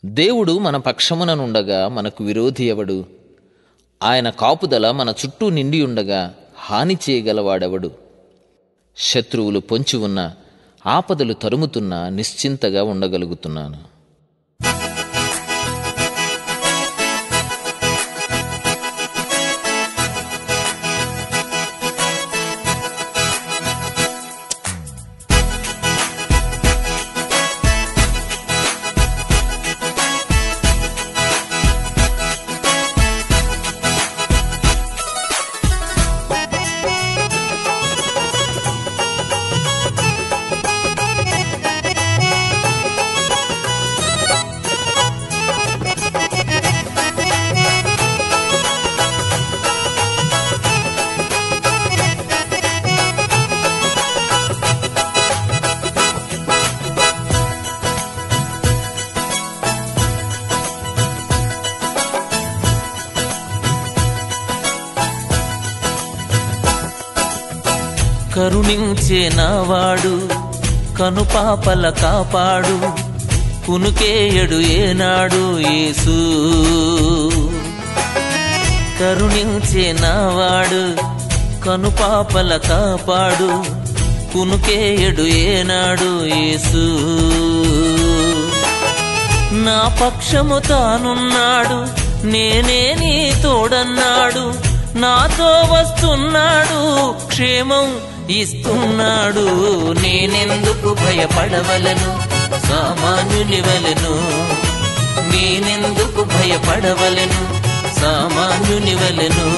దేవుడు మన పక్షముననుండగా మనకు విరోధి ఎవడు ఆయన కాపుదల మన చుట్టూ నిండి ఉండగా హాని చేయగలవాడెవడు శత్రువులు పొంచి ఉన్న ఆపదలు తరుముతున్నా నిశ్చింతగా ఉండగలుగుతున్నాను కరుణించే నావాడు కనుపాపల కాపాడు కునుకేయడు ఏనాడు యేసు కరుణించే నావాడు కనుపాపల కాపాడు కునుకేయడు ఏనాడు యేసు నా పక్షము తానున్నాడు నేనే నీ తోడన్నాడు నాతో వస్తున్నాడు క్షేమం ఇస్తున్నాడు నేనెందుకు భయపడవలను సామాన్యుని వలెను నేనెందుకు భయపడవలను సామాన్యుని వలెను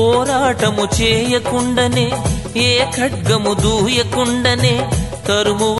పోరాటము చేయకుండనే ఏ ఖడ్గము దూయకుండనే తరుము